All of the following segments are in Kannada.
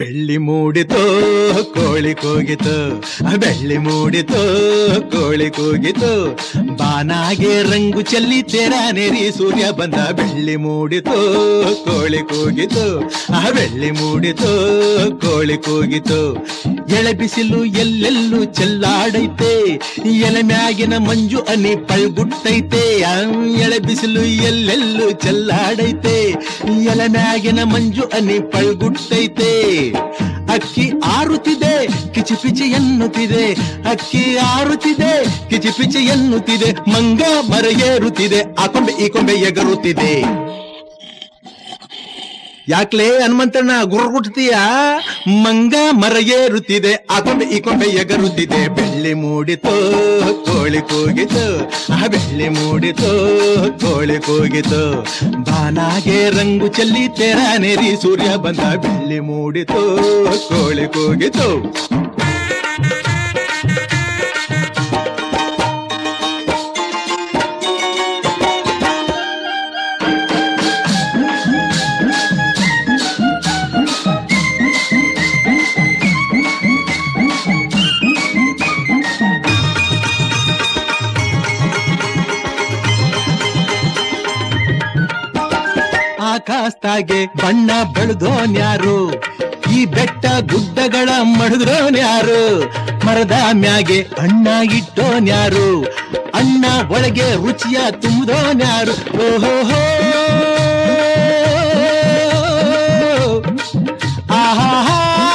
ಬೆಳ್ಳಿ ಮೂಡಿತೋ ಕೋಳಿ ಕೂಗಿತು ಬೆಳ್ಳಿ ಮೂಡಿತೋ ಕೋಳಿ ಕೂಗಿತು ಬಾನಾಗೆ ರಂಗು ಚೆಲ್ಲಿ ತೆರ ನೆರಿ ಸೂರ್ಯ ಬಂದ ಬೆಳ್ಳಿ ಮೂಡಿತೋ ಕೋಳಿ ಕೂಗಿತು ಆ ಬೆಳ್ಳಿ ಮೂಡಿತೋ ಕೋಳಿ ಕೂಗಿತು ಎಳೆ ಬಿಸಿಲು ಎಲ್ಲೆಲ್ಲೂ ಚೆಲ್ಲಾಡೈತೆ ಎಲೆ ಮ್ಯಾಗಿನ ಮಂಜು ಅನಿ ಪಳ್ಗುಟ್ಟೈತೆ ಆ ಎಳೆ ಬಿಸಿಲು ಎಲ್ಲೆಲ್ಲೂ ಚೆಲ್ಲಾಡೈತೆ ಎಲೆ ಮ್ಯಾಗಿನ ಮಂಜು ಅನಿ ಪಳ್ಗುಟ್ಟೈತೆ ಅಕ್ಕಿ ಆರುತ್ತಿದೆ ಕಿಚಿಪಿಚಿ ಎನ್ನುತ್ತಿದೆ ಅಕ್ಕಿ ಆರುತ್ತಿದೆ ಕಿಚಿಪಿಚಿ ಎನ್ನುತ್ತಿದೆ ಮಂಗ ಮರ ಏರುತ್ತಿದೆ ಆ ಕೊಂಬೆ ಈ ಕೊಂಬೆ ಎಗರುತ್ತಿದೆ ಯಾಕ್ಲೇ ಹನುಮಂತಣ್ಣ ಗುರುಗುಟ್ತೀಯ ಮಂಗ ಮರ ಏರುತ್ತಿದೆ ಆ ಕೊಂಬೆ ಈ ಕೊಂಬೆ ಎಗರುತ್ತಿದೆ ಬೆಳ್ಳಿ ಮೂಡಿತೋ ಕೋಳಿ ಕೂಗಿತು ಆ ಬೆಳ್ಳಿ ಮೂಡಿತೋ ಕೋಳಿ ಕೂಗಿತು ಬಾನಾಗೆ ರಂಗು ಚೆಲ್ಲಿ ತೆರ ನೆರಿ ಸೂರ್ಯ ಬಂದ ಬೆಳ್ಳಿ ಮೂಡಿತೋ ಕೋಳಿ ಕೂಗಿತು ಆಕಾಸ್ತಾಗೆ ಬಣ್ಣ ಬೆಳೆದೋನ್ಯಾರು ಈ ಬೆಟ್ಟ ಗುಡ್ಡಗಳ ಮಡದ್ರೋನ್ಯಾರು ಮರದ ಮ್ಯಾಗೆ ಅಣ್ಣ ಇಟ್ಟೋನ್ಯಾರು ಅಣ್ಣ ಒಳಗೆ ರುಚಿಯ ತುಂಬಿದೋನ್ಯಾರು ಓಹೋ ಆಹಾ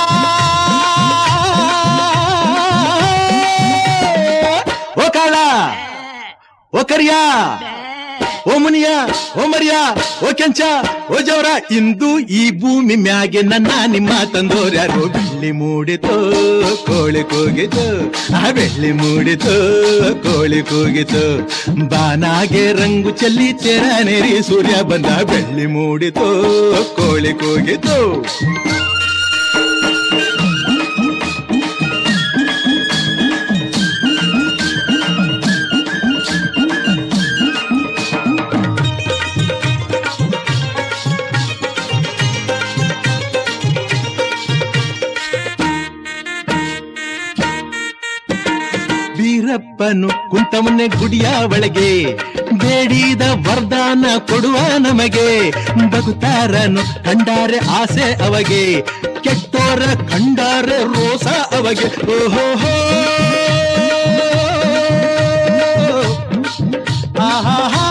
ಓ ಕಾಳ ಓ ಕರಿಯ ಓ ಮುನಿಯ ಓ ಮರಿಯ ಓ ಕೆಂಚ ಓ ಜವರ ಇಂದು ಈ ಭೂಮಿ ಮ್ಯಾಗೆ ನನ್ನ ನಿಮ್ಮ ತಂದೋರ್ಯಾರು ಬೆಳ್ಳಿ ಮೂಡಿತು ಕೋಳಿ ಕೂಗಿತು ಆ ಬೆಳ್ಳಿ ಮೂಡಿತು ಕೋಳಿ ಕೂಗಿತು ಬಾನಾಗೆ ರಂಗು ಚೆಲ್ಲಿ ತೆರ ನೆರಿ ಸೂರ್ಯ ಬಂದ ಬೆಳ್ಳಿ ಮೂಡಿತು ಕೋಳಿ ಕೂಗಿತು ಬೀರಪ್ಪನು ಕುಂತವನ್ನೇ ಗುಡಿಯ ಒಳಗೆ ಬೇಡಿದ ವರದಾನ ಕೊಡುವ ನಮಗೆ ಬಗುತಾರನು ಕಂಡಾರೆ ಆಸೆ ಅವಗೆ ಕೆಟ್ಟೋರ ಕಂಡಾರೆ ರೋಸ ಅವಗೆ ಓಹೋ ಆಹಾ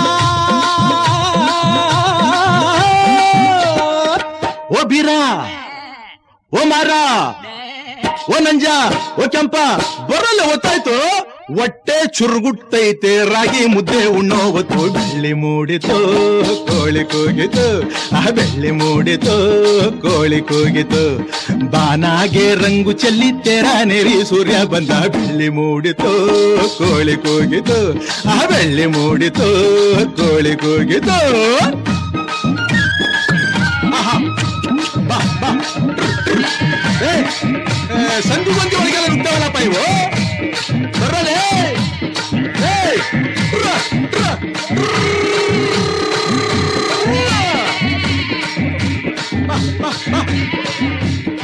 ಓ ಬೀರ ಓ ಮಾರ ಓ ನಂಜ ಓ ಕೆಂಪ ಬರಲ್ಲ ಗೊತ್ತಾಯ್ತು ಹೊಟ್ಟೆ ಚುರುಗುಟ್ಟೈತೆ ರಾಗಿ ಮುದ್ದೆ ಉಣ್ಣೋ ಹೊತ್ತು ಬೆಳ್ಳಿ ಮೂಡಿತು ಕೋಳಿ ಕೂಗಿತು ಆ ಬೆಳ್ಳಿ ಮೂಡಿತು ಕೋಳಿ ಕೂಗಿತು ಬಾನಾಗೆ ರಂಗು ಚೆಲ್ಲಿ ತೆರ ನೆರಿ ಸೂರ್ಯ ಬಂದ ಬೆಳ್ಳಿ ಮೂಡಿತು ಕೋಳಿ ಕೂಗಿತು ಆ ಬೆಳ್ಳಿ ಮೂಡಿತು ಕೋಳಿ ಕೂಗಿತು ಆಹಾ. ಬಾ ಬಾ ಏ, ಏ, ಸಂಧಿ ಗೊಂದಿ ಒಳಗೆಲ್ಲ ನುಗ್ತಾವಲ್ಲಪ್ಪ ಇವು ಬರಲೇ ಏಯ್, ಟ್ರ, ಟ್ರ, ಟ್ರ. ಬಾ, ಬಾ, ಬಾ.